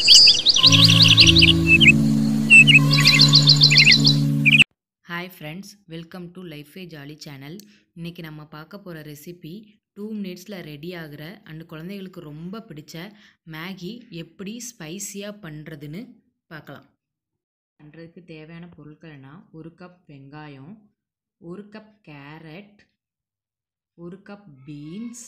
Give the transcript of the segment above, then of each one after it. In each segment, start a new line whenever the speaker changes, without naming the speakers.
hi friends welcome to life a jolly channel இன்றைக்கி நம்ம பார்க்க போகிற ரெசிபி டூ மினிட்ஸில் ரெடி ஆகிற அண்ட் குழந்தைகளுக்கு ரொம்ப பிடிச்ச மேகி எப்படி ஸ்பைசியாக பண்ணுறதுன்னு பார்க்கலாம் பண்ணுறதுக்கு தேவையான பொருட்கள்னா ஒரு கப் வெங்காயம் ஒரு கப் கேரட் ஒரு கப் பீன்ஸ்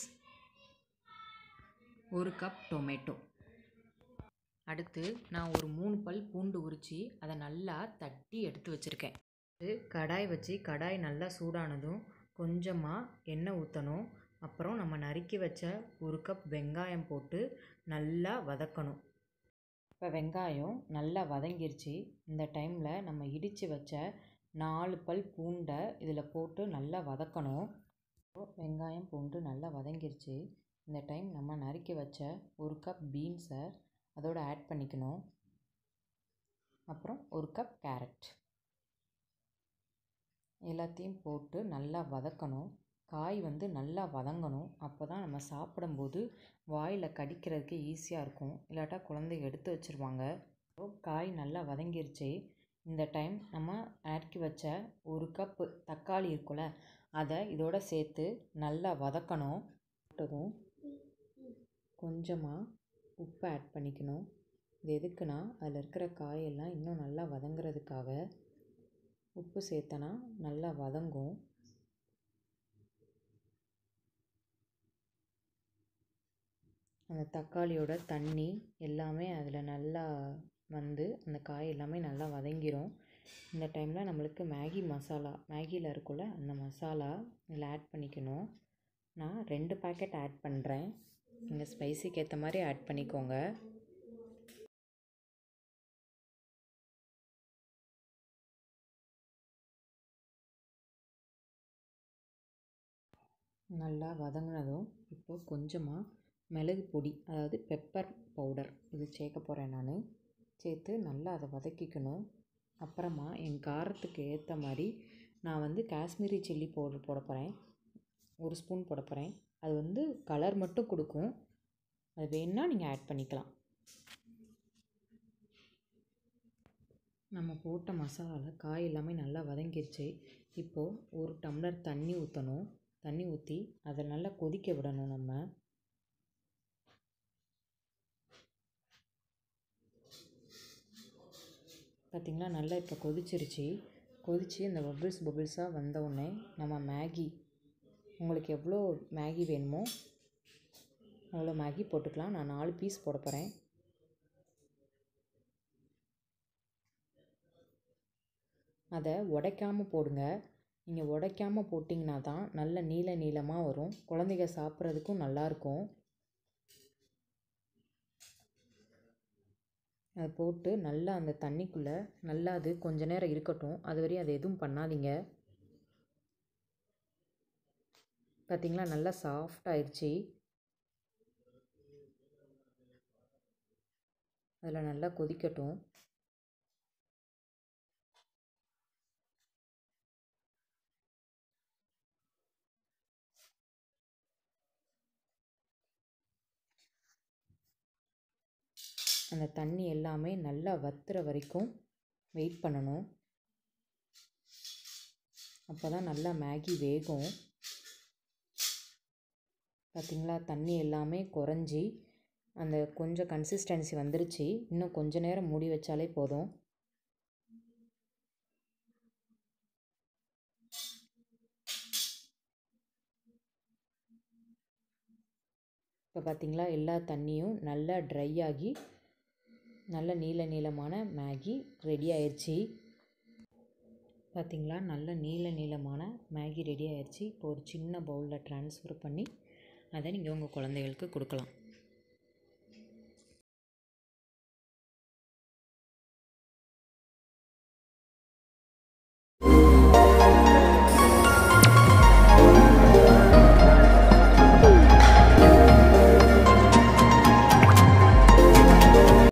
ஒரு கப் டொமேட்டோ அடுத்து நான் ஒரு மூணு பல் பூண்டு உரித்து அதை நல்லா தட்டி எடுத்து வச்சுருக்கேன் கடாய் வச்சு கடாய் நல்லா சூடானதும் கொஞ்சமாக எண்ணெய் ஊற்றணும் அப்புறம் நம்ம நறுக்கி வச்ச ஒரு கப் வெங்காயம் போட்டு நல்லா வதக்கணும் இப்போ வெங்காயம் நல்லா வதங்கிருச்சு இந்த டைமில் நம்ம இடித்து வச்ச நாலு பல் பூண்டை இதில் போட்டு நல்லா வதக்கணும் வெங்காயம் பூண்டு நல்லா வதங்கிருச்சு இந்த டைம் நம்ம நறுக்கி வச்ச ஒரு கப் பீன்ஸை அதோடு ஆட் பண்ணிக்கணும் அப்புறம் ஒரு கப் கேரட் எல்லாத்தையும் போட்டு நல்லா வதக்கணும் காய் வந்து நல்லா வதங்கணும் அப்போ தான் நம்ம சாப்பிடும்போது வாயில் கடிக்கிறதுக்கு ஈஸியாக இருக்கும் இல்லாட்டா குழந்தைங்க எடுத்து வச்சுருவாங்க காய் நல்லா வதங்கிருச்சு இந்த டைம் நம்ம ஆட்கி வச்ச ஒரு கப்பு தக்காளி இருக்குல்ல அதை இதோட சேர்த்து நல்லா வதக்கணும் போட்டதும் கொஞ்சமாக உப்பு ஆட் பண்ணிக்கணும் இது எதுக்குன்னா அதில் இருக்கிற காயெல்லாம் இன்னும் நல்லா வதங்குறதுக்காக உப்பு சேர்த்தனா நல்லா வதங்கும் அந்த தக்காளியோட தண்ணி எல்லாமே அதில் நல்லா வந்து அந்த காய் எல்லாமே நல்லா வதங்கிரும் இந்த டைமில் நம்மளுக்கு மேகி மசாலா மேகியில் இருக்குல்ல அந்த மசாலா இதில் ஆட் பண்ணிக்கணும் நான் ரெண்டு பேக்கெட் ஆட் பண்ணுறேன் நீங்கள் ஸ்பைசிக்கு ஏற்ற மாதிரி ஆட் பண்ணிக்கோங்க நல்லா வதங்கினதும் இப்போ கொஞ்சமாக மிளகு பொடி அதாவது பெப்பர் பவுடர் இது சேர்க்க போகிறேன் நான் சேர்த்து நல்லா அதை வதக்கிக்கணும் அப்புறமா என் காரத்துக்கு ஏற்ற மாதிரி நான் வந்து காஷ்மீரி சில்லி பவுடர் போட போகிறேன் ஒரு ஸ்பூன் போட போகிறேன் அது வந்து கலர் மட்டும் கொடுக்கும் அது வேணுன்னா நீங்கள் ஆட் பண்ணிக்கலாம் நம்ம போட்ட மசாலாவில் காய் எல்லாமே நல்லா வதங்கிருச்சு இப்போது ஒரு டம்ளர் தண்ணி ஊற்றணும் தண்ணி ஊற்றி அதை நல்லா கொதிக்க விடணும் நம்ம பார்த்திங்களா நல்லா இப்போ கொதிச்சிருச்சு கொதித்து இந்த பபிள்ஸ் பபிள்ஸாக வந்தவுடனே நம்ம மேகி உங்களுக்கு எவ்வளோ மேகி வேணுமோ அவ்வளோ மேகி போட்டுக்கலாம் நான் நாலு பீஸ் போட போகிறேன் அதை உடைக்காமல் போடுங்க நீங்கள் உடைக்காமல் போட்டிங்கன்னா தான் நல்ல நீள நீளமாக வரும் குழந்தைங்க சாப்பிட்றதுக்கும் நல்லாயிருக்கும் அதை போட்டு நல்லா அந்த தண்ணிக்குள்ளே நல்லா அது கொஞ்ச நேரம் இருக்கட்டும் அது வரையும் அதை எதுவும் பண்ணாதீங்க பார்த்திங்களா நல்லா சாஃப்ட் ஆயிடுச்சு அதில் நல்லா கொதிக்கட்டும் அந்த தண்ணி எல்லாமே நல்லா வத்துற வரைக்கும் வெயிட் பண்ணணும் அப்போ தான் நல்லா மேகி வேகும் பார்த்திங்களா தண்ணி எல்லாமே குறைஞ்சி அந்த கொஞ்சம் கன்சிஸ்டன்சி வந்துருச்சு இன்னும் கொஞ்ச நேரம் மூடி வச்சாலே போதும் இப்போ பார்த்திங்களா எல்லா தண்ணியும் நல்லா ட்ரை ஆகி நல்ல நீள நீளமான மேகி ரெடி ஆயிடுச்சு பார்த்திங்களா நல்ல நீள நீளமான மேகி ரெடி ஆயிடுச்சு இப்போ ஒரு சின்ன பவுலில் ட்ரான்ஸ்ஃபர் பண்ணி அதை நீங்கள் உங்கள் குழந்தைகளுக்கு கொடுக்கலாம்